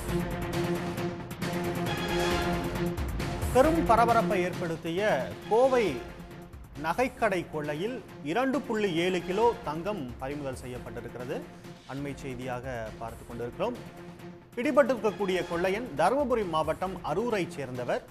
பெரும் பரபரப்பை ஏற்படுத்திய கோவை நகைக்கடை கொள்ளையில் இரண்டு புள்ளி ஏழு கிலோ தங்கம் பறிமுதல் செய்யப்பட்டிருக்கிறது அண்மை செய்தியாக பார்த்து கொண்டிருக்கிறோம் பிடிபட்டிருக்கக்கூடிய கொள்ளையன் தருமபுரி மாவட்டம் அரூரைச் சேர்ந்தவர்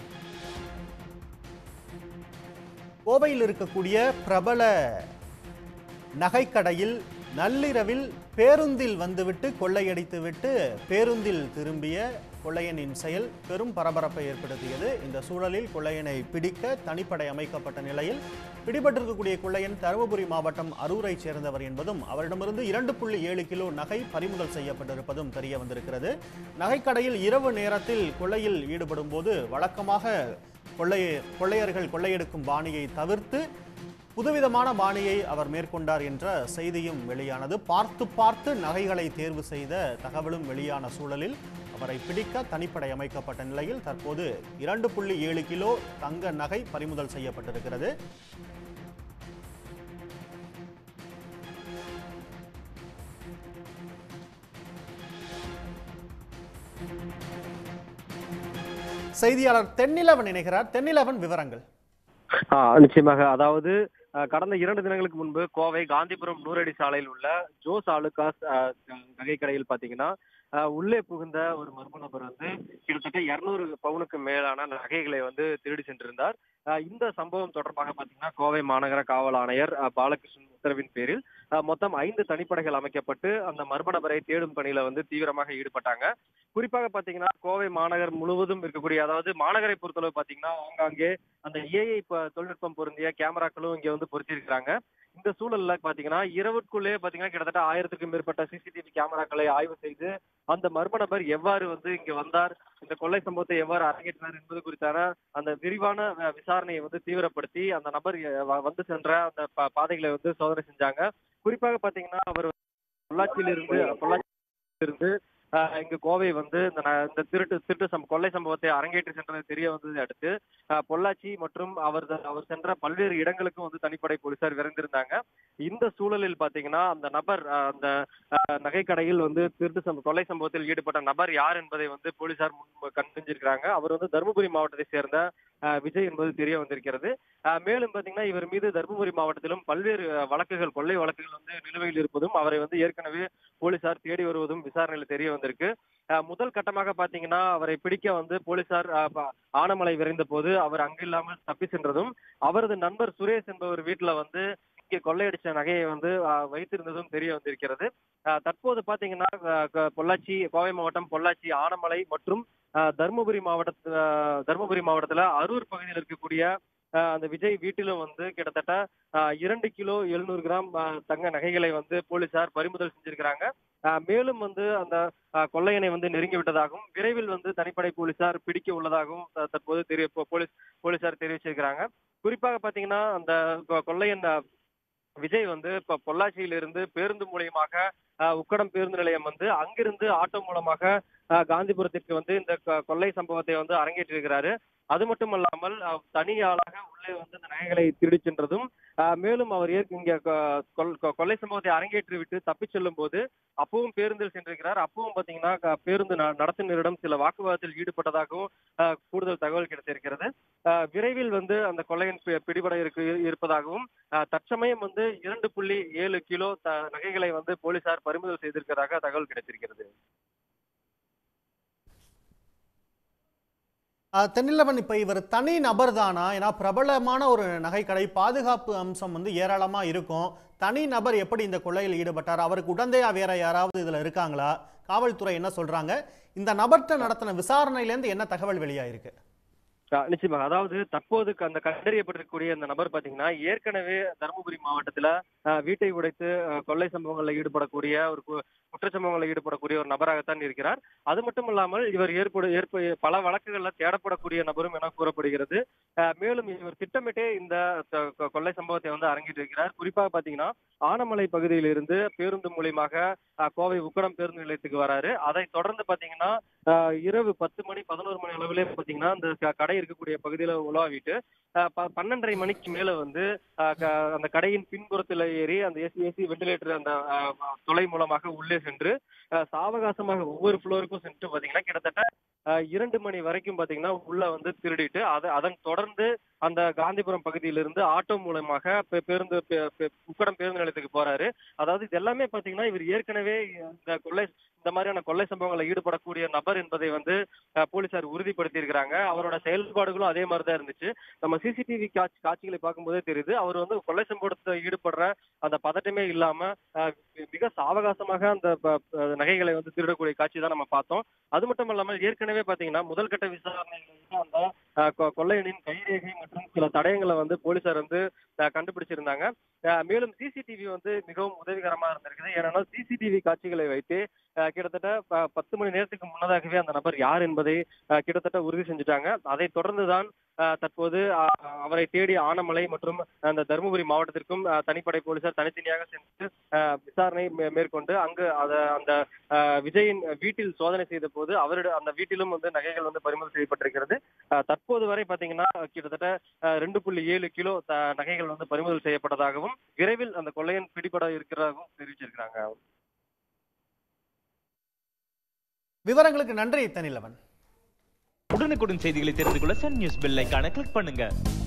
கோவையில் இருக்கக்கூடிய பிரபல நகைக்கடையில் நள்ளிரவில் பேருந்தில் வந்துவிட்டு கொள்ளையடித்துவிட்டு பேருந்தில் திரும்பிய கொள்ளையனின் செயல் பெரும் பரபரப்பை ஏற்படுத்தியது இந்த சூழலில் கொள்ளையனை பிடிக்க தனிப்படை அமைக்கப்பட்ட நிலையில் பிடிபட்டிருக்கக்கூடிய கொள்ளையன் தருமபுரி மாவட்டம் அரூரைச் சேர்ந்தவர் என்பதும் அவரிடமிருந்து இரண்டு புள்ளி ஏழு கிலோ நகை பறிமுதல் செய்யப்பட்டிருப்பதும் தெரிய வந்திருக்கிறது நகைக்கடையில் இரவு நேரத்தில் கொள்ளையில் ஈடுபடும் போது வழக்கமாக கொள்ளை கொள்ளையர்கள் கொள்ளையெடுக்கும் பாணியை தவிர்த்து புதுவிதமான பாணியை அவர் மேற்கொண்டார் என்ற செய்தியும் வெளியானது பார்த்து பார்த்து நகைகளை தேர்வு செய்த தகவலும் வெளியான சூழலில் அவரை பிடிக்க தனிப்படை அமைக்கப்பட்ட நிலையில் தற்போது இரண்டு புள்ளி ஏழு கிலோ தங்க நகை பறிமுதல் செய்யப்பட்டிருக்கிறது செய்தியாளர் தென்னிலவன் இணைகிறார் தென்னிலவன் விவரங்கள் ஆ, நிச்சயமாக அதாவது அஹ், கடந்த இரண்டு தினங்களுக்கு முன்பு கோவை காந்திபுரம் நூறடி சாலையில் உள்ள ஜோஸ் ஆலுகாஸ் அஹ், நகைக்கடையில் பாத்தீங்கன்னா அஹ், உள்ளே புகுந்த ஒரு மர்ம நபர் வந்து கிட்டத்தட்ட இருநூறு பவுனுக்கு மேலான நகைகளை வந்து திருடி சென்றிருந்தார் அஹ், இந்த சம்பவம் தொடர்பாக பாத்தீங்கன்னா கோவை மாநகர காவல் ஆணையர் அஹ், பாலகிருஷ்ணன் உத்தரவின் பேரில் அஹ், மொத்தம் ஐந்து தனிப்படைகள் அமைக்கப்பட்டு அந்த மர்ம நபரை தேடும் பணியில வந்து தீவிரமாக ஈடுபட்டாங்க குறிப்பாக பாத்தீங்கன்னா கோவை மாநகர் முழுவதும் இருக்கக்கூடிய அதாவது மாநகரை பொறுத்தளவு பாத்தீங்கன்னா ஆங்காங்கே அந்த ஏஐ தொழில்நுட்பம் பொருந்திய கேமராக்களும் இங்க வந்து பொருத்தியிருக்கிறாங்க இந்த சூழல்ல பாத்தீங்கன்னா இரவுக்குள்ளே பாத்தீங்கன்னா கிட்டத்தட்ட ஆயிரத்துக்கும் மேற்பட்ட சிசிடிவி கேமராக்களை ஆய்வு செய்து அந்த மர்ம நபர் எவ்வாறு வந்து இங்க வந்தார் இந்த கொள்ளை சம்பவத்தை எவ்வாறு அரங்கேற்றினார் என்பது குறித்தான அந்த விரிவான அஹ், விசாரணையை வந்து தீவிரப்படுத்தி அந்த நபர் அஹ், வ- வந்து சென்ற அந்த பா- பாதைகளை வந்து சோதனை செஞ்சாங்க குறிப்பாக பாத்தீங்கன்னா அவர் பொள்ளாச்சியிலிருந்து பொள்ளாச்சியிலிருந்து அஹ், இங்கு கோவை வந்து இந்த ந- இந்த திருட்டு திருட்டு சம்ப கொள்ளை சம்பவத்தை அரங்கேற்றி சென்றது தெரிய வந்ததை அடுத்து அஹ், பொள்ளாச்சி மற்றும் அவர் அவர் சென்ற பல்வேறு இடங்களுக்கும் வந்து தனிப்படை போலீசார் விரைந்திருந்தாங்க இந்த சூழலில் பாத்தீங்கன்னா அந்த நபர் அஹ், அந்த அஹ், நகைக்கடையில் வந்து திருட்டு சம்ப கொள்ளை சம்பவத்தில் ஈடுபட்ட நபர் யார் என்பதை வந்து போலீசார் முன் கண்டறிஞ்சிருக்கிறாங்க அவர் வந்து தருமபுரி மாவட்டத்தை சேர்ந்த அஹ், விஜய் என்பது தெரிய வந்திருக்கிறது அஹ், மேலும் பாத்தீங்கன்னா இவர் மீது தருமபுரி மாவட்டத்திலும் பல்வேறு அஹ், வழக்குகள் கொள்ளை வழக்குகள் வந்து நிலுவையில் இருப்பதும் அவரை வந்து ஏற்கனவே போலீசார் தேடி வருவதும் விசாரணையில் தெரிய வந்திருக்கு அஹ், முதல் கட்டமாக பாத்தீங்கன்னா அவரை பிடிக்க வந்து போலீசார் அஹ், ப- ஆனமலை விரைந்த போது அவர் அங்கு இல்லாமல் தப்பி சென்றதும் அவரது நண்பர் சுரேஷ் என்பவர் வீட்டுல வந்து இங்கே கொள்ளையடிச்ச நகையை வந்து அஹ், வைத்திருந்ததும் தெரிய வந்திருக்கிறது அஹ், தற்போது பாத்தீங்கன்னா அஹ், க- பொள்ளாச்சி கோவை மாவட்டம் பொள்ளாச்சி ஆனமலை மற்றும் அஹ், தருமபுரி மாவட்டத்து அஹ், தருமபுரி மாவட்டத்துல அரூர் பகுதியில் இருக்கக்கூடிய அஹ், அந்த விஜய் வீட்டிலும் வந்து கிட்டத்தட்ட அஹ், இரண்டு கிலோ எழுநூறு கிராம் அஹ், தங்க நகைகளை வந்து போலீசார் பறிமுதல் செஞ்சிருக்கிறாங்க அஹ், மேலும் வந்து அந்த அஹ், கொள்ளையனை வந்து நெருங்கி விட்டதாகவும் விரைவில் வந்து தனிப்படை போலீசார் பிடிக்க உள்ளதாகவும் த- தற்போது தெரிய போ- போலீஸ் போலீசார் தெரிவிச்சிருக்கிறாங்க குறிப்பாக பாத்தீங்கன்னா அந்த கொ- கொள்ளையன் அஹ், விஜய் வந்து இப்ப பொள்ளாச்சியிலிருந்து பேருந்து மூலியமாக அஹ், உக்கடம் பேருந்து நிலையம் வந்து அங்கிருந்து ஆட்டோ மூலமாக அஹ், காந்திபுரத்திற்கு வந்து இந்த கொ- கொள்ளை சம்பவத்தை வந்து அரங்கேற்றிருக்கிறாரு அது மட்டும் அல்லாமல் அஹ், தனி ஆளாக உள்ளே வந்து இந்த நகைகளை திருடி சென்றதும் அஹ், மேலும் அவர் ஏற்க இங்க கொ- கொல்- கொ- கொள்ளை சம்பவத்தை அரங்கேற்றி விட்டு தப்பிச் செல்லும் போது அப்பவும் பேருந்தில் சென்றிருக்கிறார் அப்பவும் பாத்தீங்கன்னா க- பேருந்து ந- நடத்துனரிடம் சில வாக்குவாதத்தில் ஈடுபட்டதாகவும் அஹ், கூடுதல் தகவல் கிடைத்திருக்கிறது அஹ், விரைவில் வந்து அந்த கொள்ளையன் பி- பிடிபட இருக்கு இருப்பதாகவும் அஹ், தற்சமயம் வந்து இரண்டு புள்ளி ஏழு கிலோ த- நகைகளை வந்து போலீசார் பறிமுதல் செய்திருக்கிறதாக தகவல் கிடைத்திருக்கிறது அஹ், தென்னிலவன் இப்ப இவர் தனி நபர் தானா ஏன்னா பிரபலமான ஒரு நகைக்கடை பாதுகாப்பு அம்சம் வந்து ஏராளமா இருக்கும் தனி நபர் எப்படி இந்த கொள்ளையில் ஈடுபட்டார் அவருக்கு உடந்தையா வேற யாராவது இதுல இருக்காங்களா காவல்துறை என்ன சொல்றாங்க இந்த நபர்கிட்ட நடத்தின விசாரணையில இருந்து என்ன தகவல் வெளியாயிருக்கு அஹ் நிச்சயமாக அதாவது தற்போது க- அந்த கண்டறியப்பட்டிருக்கக்கூடிய இந்த நபர் பாத்தீங்கன்னா ஏற்கனவே தருமபுரி மாவட்டத்துல அஹ், வீட்டை உடைத்து அஹ், கொள்ளை சம்பவங்களில் ஈடுபடக்கூடிய ஒரு கு- குற்றச்சம்பவங்களில் ஈடுபடக்கூடிய ஒரு நபராகத்தான் இருக்கிறார் அது மட்டும் இல்லாமல் இவர் ஏற்படு ஏற்ப பல வழக்குகள்ல தேடப்படக்கூடிய நபரும் என கூறப்படுகிறது அஹ், மேலும் இவர் திட்டமிட்டே இந்த த- கொ- கொள்ளை சம்பவத்தை வந்து அரங்கேற்றிருக்கிறார் குறிப்பாக பாத்தீங்கன்னா ஆனமலை பகுதியிலிருந்து பேருந்து மூலியமாக அஹ், கோவை உக்கடம் பேருந்து நிலையத்துக்கு வராரு அதை தொடர்ந்து பாத்தீங்கன்னா அஹ், இரவு பத்து மணி பதினோரு மணி அளவிலே பாத்தீங்கன்னா இந்த க- கடை இருக்கக்கூடிய பகுதியில உலாவிட்டு அஹ், ப- பன்னெண்டரை மணிக்கு மேல வந்து அஹ், க- அந்த கடையின் பின்புறத்துல ஏறி அந்த ஏசி ஏசி வெண்டிலேட்டர் அந்த அஹ், துளை மூலமாக உள்ளே உள்ளே சென்று அஹ், சாவகாசமாக ஒவ்வொரு ஃப்ளோருக்கும் சென்று பாத்தீங்கன்னா கிட்டத்தட்ட அஹ், இரண்டு மணி வரைக்கும் பாத்தீங்கன்னா உள்ள வந்து திருடிட்டு அதை அதன் தொடர்ந்து அந்த காந்திபுரம் பகுதியிலிருந்து ஆட்டோ மூலமாக பே- பேருந்து பே- பே- உக்கடம் பேருந்து நிலையத்துக்கு போறாரு அதாவது இது எல்லாமே பாத்தீங்கன்னா இவர் ஏற்கனவே இந்த கொள்ளை இந்த மாதிரியான கொள்ளை சம்பவங்களில் ஈடுபடக்கூடிய நபர் என்பதை வந்து அஹ், போலீசார் உறுதிப்படுத்தி இருக்கிறாங்க அவரோட செயல்பாடுகளும் அதே மாதிரி தான் இருந்துச்சு நம்ம சிசிடிவி காட்சி காட்சிகளை பார்க்கும்போதே தெரியுது அவர் வந்து கொள்ளை சம்பவத்தில் ஈடுபடுற அந்த பதட்டமே இல்லாம அஹ், மிக சாவகாசமாக அந்த ப- ப- நகைகளை வந்து திருடக்கூடிய காட்சி தான் நம்ம பார்த்தோம் அது மட்டும் இல்லாமல் ஏற்கனவே பாத்தீங்கன்னா முதல் கட்ட விசாரணைகள் வந்து அந்த அஹ், கொ- கொள்ளையனின் கைரேகை மற்றும் சில தடயங்களை வந்து போலீசார் வந்து அஹ், கண்டுபிடிச்சிருந்தாங்க அஹ், மேலும் சிசிடிவி வந்து மிகவும் உதவிகரமா இருந்திருக்குது ஏன்னா சிசிடிவி காட்சிகளை வைத்து அஹ், கிட்டத்தட்ட ப- பத்து மணி நேரத்துக்கு முன்னதாகவே அந்த நபர் யார் என்பதை அஹ், கிட்டத்தட்ட உறுதி செஞ்சுட்டாங்க அதை தொடர்ந்துதான் அஹ், தற்போது அஹ், அவரை தேடி ஆனமலை மற்றும் அந்த தருமபுரி மாவட்டத்திற்கும் அஹ், தனிப்படை போலீசார் தனித்தனியாக சென்று அஹ், விசாரணை மே- மேற்கொண்டு அங்கு அத அந்த அஹ், விஜயின் வீட்டில் சோதனை செய்த போது அவருடைய அந்த வீட்டிலும் வந்து நகைகள் வந்து பறிமுதல் செய்யப்பட்டிருக்கிறது அஹ், தற்போது வரை பாத்தீங்கன்னா கிட்டத்தட்ட அஹ், ரெண்டு புள்ளி ஏழு கிலோ த- நகைகள் வந்து பறிமுதல் செய்யப்பட்டதாகவும் விரைவில் அந்த கொள்ளையன் பிடிபட இருக்கிறதாகவும் தெரிவிச்சிருக்கிறாங்க விவரங்களுக்கு நன்றி தனிலவன் உடனுக்குடன் செய்திகளை தெரிந்து கொள்ள சன் நியூஸ் பெல் ஐகானை கிளிக் பண்ணுங்க